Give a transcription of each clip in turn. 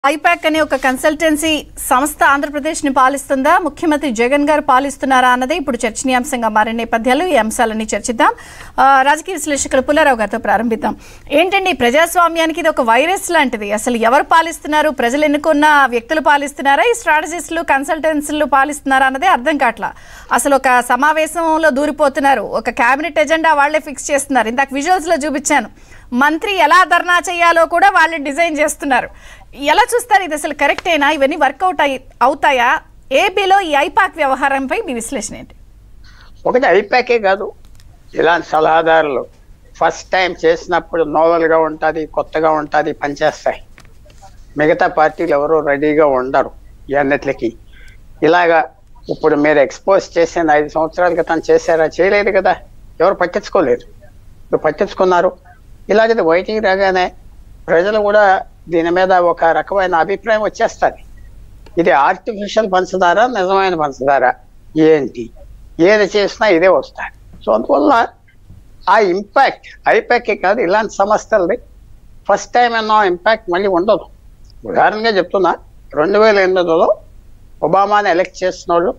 I-PAC అనే ఒక consultancy సంస్థ ఆంధ్రప్రదేశ్ ని పాలిస్తుందా ముఖ్యమంత్రి జగన్ గారు పాలిస్తున్నారా అన్నదే ఇప్పుడు చర్చనీయాంశంగా మారిన నేపథ్యాలు ఈ అంశాలన్నీ చర్చిద్దాం ఆ, రాజకీయ విశ్లేషకులు పుల్లారావు గారితో ప్రారంభిద్దాం ఏంటండి ప్రజాస్వామ్యానికి ఇది ఒక వైరస్ లాంటిది అసలు ఎవరు పాలిస్తున్నారు ప్రజలు ఎన్నుకున్న వ్యక్తులు పాలిస్తున్నారా ఈ స్ట్రాటజిస్టులు కన్సల్టెన్సీలు పాలిస్తున్నారా అన్నదే అర్థం కావట్లా అసలు ఒక సమావేశంలో దూరిపోతున్నారు ఒక కేబినెట్ ఎజెండా వాళ్ళే ఫిక్స్ చేస్తున్నారు ఇందాక విజువల్స్ లో చూపించాను మంత్రి ఎలా ధర్నా చేయాలో కూడా వాళ్ళు డిజైన్ చేస్తున్నారు ఎలా చూస్తారు ఇది అసలు కరెక్టేనా ఇవన్నీ వర్కౌట్ అయి అవుతాయా ఏపీలో ఈ ఐపాక్ వ్యవహారంపై మీ విశ్లేషణ ఏంటి ఒకటి ఐపాకే కాదు ఇలాంటి సలహాదారులు ఫస్ట్ టైం చేసినప్పుడు నోవెల్గా ఉంటుంది కొత్తగా ఉంటుంది పనిచేస్తాయి మిగతా పార్టీలు ఎవరు రెడీగా ఉండరు ఈ అన్నిటికి ఇలాగా ఇప్పుడు మీరు ఎక్స్పోజ్ చేసిన ఐదు సంవత్సరాల క్రితం చేశారా చేయలేదు కదా ఎవరు పట్టించుకోలేదు ఇప్పుడు పట్టించుకున్నారు ఇలాంటిది బయటికి రాగానే ప్రజలు కూడా దీని మీద ఒక రకమైన అభిప్రాయం వచ్చేస్తుంది ఇది ఆర్టిఫిషియల్ పంచదార నిజమైన పంచదార ఏంటి ఏది చేసినా ఇదే వస్తుంది సో అందువల్ల ఆ ఇంపాక్ట్ ఐపాకే కాదు ఇలాంటి సంస్థలది ఫస్ట్ టైం ఎన్నో ఇంపాక్ట్ మళ్ళీ ఉండదు ఉదాహరణగా చెప్తున్నా రెండు వేల ఎనిమిదిలో ఒబామాని ఎలక్ట్ చేసిన వాళ్ళు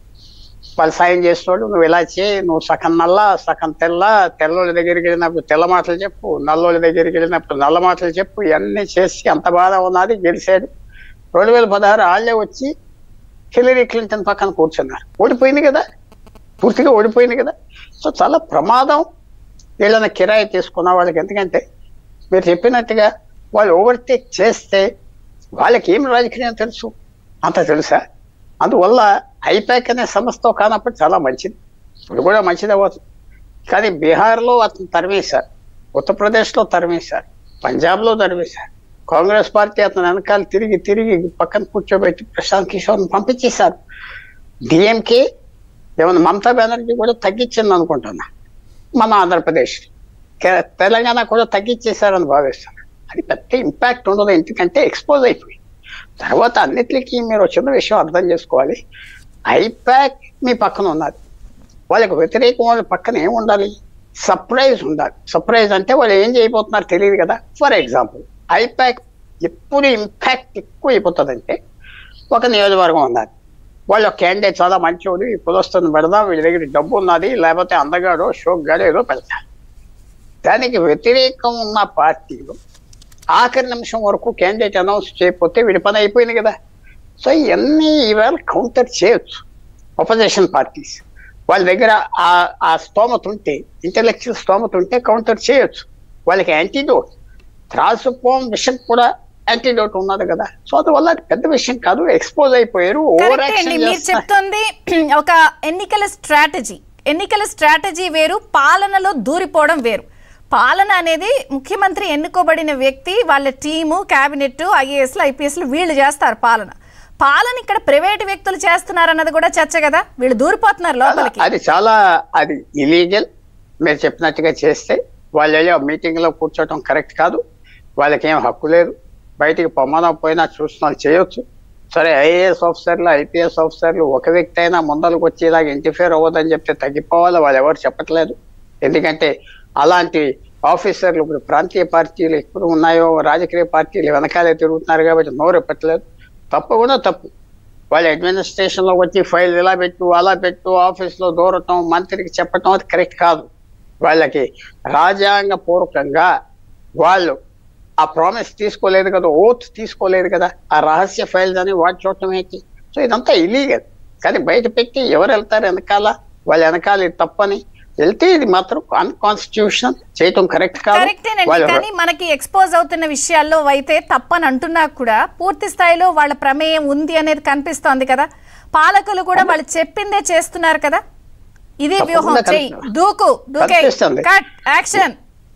వాళ్ళు సాయం చేసినోడు నువ్వు ఇలా చేయి నువ్వు సగం నల్ల సగం తెల్ల తెల్లోళ్ళ దగ్గరికి వెళ్ళినప్పుడు తెల్ల మాటలు చెప్పు నల్లోళ్ళ దగ్గరికి వెళ్ళినప్పుడు నల్ల మాటలు చెప్పు ఇవన్నీ చేసి అంత బాధ ఉన్నది గెలిచాడు రెండు వేల పదహారు వాళ్ళే వచ్చి హిలరీ క్లింటన్ పక్కన కూర్చున్నారు ఓడిపోయింది కదా పూర్తిగా ఓడిపోయింది కదా సో చాలా ప్రమాదం వీళ్ళని కిరాయి తీసుకున్న వాళ్ళకి ఎందుకంటే మీరు చెప్పినట్టుగా వాళ్ళు ఓవర్టేక్ చేస్తే వాళ్ళకి ఏం రాజకీయం తెలుసు అంత తెలుసా అందువల్ల ఐపాక్ అనే సంస్థ కానప్పుడు చాలా మంచిది ఇప్పుడు కూడా మంచిది అవ్వచ్చు కానీ బీహార్లో అతను తరిమేశారు ఉత్తరప్రదేశ్లో తరిమేశారు పంజాబ్లో తరిమేశారు కాంగ్రెస్ పార్టీ అతను వెనకాల తిరిగి తిరిగి పక్కన కూర్చోబెట్టి ప్రశాంత్ కిషోర్ని పంపించేశారు డిఎంకే ఏమన్నా మమతా బెనర్జీ కూడా తగ్గించింది అనుకుంటున్నా మన ఆంధ్రప్రదేశ్ కే- తెలంగాణ కూడా తగ్గించేశారని భావిస్తున్నాను అది పెద్ద ఇంపాక్ట్ ఉండదు ఎందుకంటే ఎక్స్పోజ్ అయిపోయి తర్వాత అన్నిటికీ మీరు ఒక చిన్న విషయం అర్థం చేసుకోవాలి ఐపాక్ మీ పక్కన ఉన్నది వాళ్ళకి వ్యతిరేకం వాళ్ళ పక్కన ఏం ఉండాలి సర్ప్రైజ్ ఉండాలి సర్ప్రైజ్ అంటే వాళ్ళు ఏం చేయబోతున్నారు తెలియదు కదా ఫర్ ఎగ్జాంపుల్ ఐపాక్ ఎప్పుడు ఇంపాక్ట్ ఎక్కువ అయిపోతుందంటే ఒక నియోజకవర్గం ఉన్నది వాళ్ళు ఒక క్యాండిడేట్ చాలా మంచోడు ఈ కులస్తుని పెడదాం వీళ్ళ దగ్గర డబ్బు ఉన్నది లేకపోతే అందగాడో షోక్ గాడో ఏదో పెడతారు దానికి వ్యతిరేకం ఉన్న పార్టీలు ఆఖరి నిమిషం వరకు క్యాండిడేట్ అనౌన్స్ చేయకపోతే వీడి పని అయిపోయింది కదా సో ఇవన్నీ ఇవాళ కౌంటర్ చేయొచ్చు అపోజిషన్ పార్టీస్ వాళ్ళ దగ్గర ఆ ఆ స్తోమత ఉంటే ఇంటలెక్చువల్ స్తోమత ఉంటే కౌంటర్ చేయొచ్చు వాళ్ళకి యాంటీడోట్ త్రాసుపోం విషయం కూడా యాంటీడోట్ ఉన్నది కదా సో అందువల్ల అది పెద్ద విషయం కాదు ఎక్స్పోజ్ అయిపోయారు ఓవర్ కరెక్టే అండి యాక్షన్ మీరు చెప్తుంది ఒక ఎన్నికల స్ట్రాటజీ ఎన్నికల స్ట్రాటజీ వేరు పాలనలో దూరిపోవడం వేరు పాలన అనేది ముఖ్యమంత్రి ఎన్నుకోబడిన వ్యక్తి వాళ్ళ టీము క్యాబినెట్ ఐఏఎస్లు ఐపీఎస్లు వీళ్ళు చేస్తారు పాలన పాలన ఇక్కడ ప్రైవేట్ వ్యక్తులు చేస్తున్నారు అన్నది కూడా చర్చ కదా వీళ్ళు దూరిపోతున్నారు లోపలికి అది చాలా అది ఇలీగల్ మీరు చెప్పినట్టుగా చేస్తే వాళ్ళు మీటింగ్ లో కూర్చోవటం కరెక్ట్ కాదు వాళ్ళకి ఏం హక్కు లేదు బయటికి పొమ్మనం పోయినా చూసిన వాళ్ళు చేయొచ్చు సరే ఐఏఎస్ ఆఫీసర్లు ఐపీఎస్ ఆఫీసర్లు ఒక వ్యక్తి అయినా ముందరకు వచ్చి ఇలాగ ఇంటిఫేర్ అవ్వదని చెప్తే తగ్గిపోవాలి వాళ్ళు ఎవరు చెప్పట్లేదు ఎందుకంటే అలాంటి ఆఫీసర్లు ఇప్పుడు ప్రాంతీయ పార్టీలు ఎప్పుడు ఉన్నాయో రాజకీయ పార్టీలు వెనకాలే తిరుగుతున్నారు కాబట్టి నోరు పెట్టలేదు తప్పు కూడా తప్పు వాళ్ళ అడ్మినిస్ట్రేషన్ లో వచ్చి ఫైల్ ఇలా పెట్టు అలా పెట్టు ఆఫీస్ లో దూరటం మంత్రికి చెప్పటం అది కరెక్ట్ కాదు వాళ్ళకి రాజ్యాంగ పూర్వకంగా వాళ్ళు ఆ ప్రామిస్ తీసుకోలేదు కదా ఓత్ తీసుకోలేదు కదా ఆ రహస్య ఫైల్ అని వాటి చూడటం ఏంటి సో ఇదంతా ఇలీగల్ కానీ బయట పెట్టి ఎవరు వెళ్తారు వెనకాల వాళ్ళ వెనకాల ఇది తప్పని వెళ్తే ఇది మాత్రం అన్కాన్స్టిట్యూషన్ చేయటం కరెక్ట్ కాదు కరెక్టేనండి వాళ్ళు కానీ మనకి ఎక్స్పోజ్ అవుతున్న విషయాల్లో అయితే తప్పని అంటున్నా కూడా పూర్తి స్థాయిలో వాళ్ళ ప్రమేయం ఉంది అనేది కనిపిస్తోంది కదా పాలకులు కూడా వాళ్ళు చెప్పిందే చేస్తున్నారు కదా ఇది వ్యూహం తప్పకుండా చెయ్యి కనిపి- దూకు దూకే కనిపిస్తుంది. కట్ యాక్షన్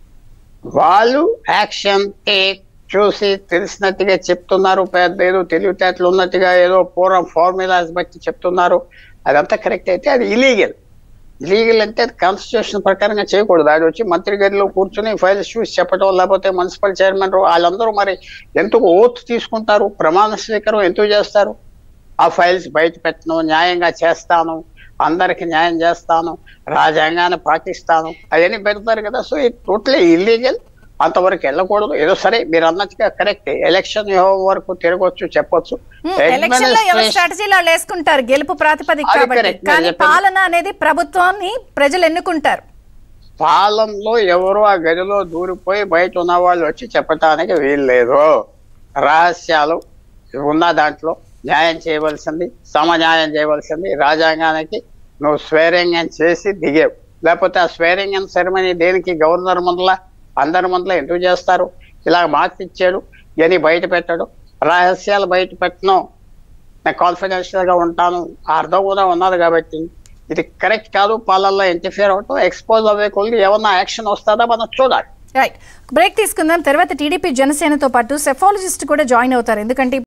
వాళ్ళు యాక్షన్ టేక్ చూసి తెలిసినట్టుగా చెప్తున్నారు పెద్ద ఏదో తెలివితేటలు ఉన్నట్టుగా ఏదో పూర్వం ఫార్ములాస్ బట్టి చెప్తున్నారు అదంతా కరెక్ట్ అయితే అది ఇలీగల్ ఇలీగల్ అంటే అది కాన్స్టిట్యూషన్ ప్రకారంగా చేయకూడదు అది వచ్చి మంత్రి గదిలో కూర్చుని ఫైల్స్ చూసి చెప్పడం లేకపోతే మున్సిపల్ చైర్మన్ వాళ్ళందరూ మరి ఎందుకు ఓత్ తీసుకుంటారు ప్రమాణ స్వీకారం ఎందుకు చేస్తారు ఆ ఫైల్స్ బయట పెట్టను న్యాయంగా చేస్తాను అందరికి న్యాయం చేస్తాను రాజ్యాంగాన్ని పాటిస్తాను అవన్నీ పెడతారు కదా సో ఇది టోటలీ ఇల్లీగల్ అంతవరకు వెళ్ళకూడదు ఏదో సరే మీరు అన్నట్టుగా కరెక్ట్ ఎలక్షన్ వరకు తిరగొచ్చు చెప్పొచ్చు ఎలక్షన్ లో ఎవరి Administration- స్ట్రాటజీలో వాళ్ళు వేసుకుంటారు గెలుపు ప్రాతిపదిక అది కాబట్టి correct. కానీ నేను చెప్పేది. పాలన అనేది ప్రభుత్వాన్ని ప్రజలు ఎన్నుకుంటారు పాలనలో ఎవరు ఆ గదిలో దూరిపోయి బయట ఉన్న వాళ్ళు వచ్చి చెప్పటానికి వీలు లేదు రహస్యాలు ఉన్న దాంట్లో న్యాయం చేయవలసింది సమన్యాయం చేయవలసింది రాజ్యాంగానికి నువ్వు స్వేరింగం చేసి దిగేవు లేకపోతే ఆ స్వేరింగం సెరమనీ దేనికి గవర్నర్ ముందల అందరి ముందల ఎందుకు చేస్తారు ఇలా మార్చిచ్చాడు అని బయట పెట్టాడు రహస్యాలు బయట పెట్టను నేను కాన్ఫిడెన్షియల్ గా ఉంటాను ఆ అర్థం కూడా ఉన్నది కాబట్టి ఇది కరెక్ట్ కాదు పాలనలో ఇంటర్ఫియర్ అవటం ఎక్స్పోజ్ అవ్వే కొద్ది ఏమన్నా యాక్షన్ వస్తుందా మనం చూడాలి రైట్ బ్రేక్ తీసుకుందాం తర్వాత టీడీపీ జనసేనతో పాటు సెఫాలజిస్ట్ కూడా జాయిన్ అవుతారు ఎందుకంటే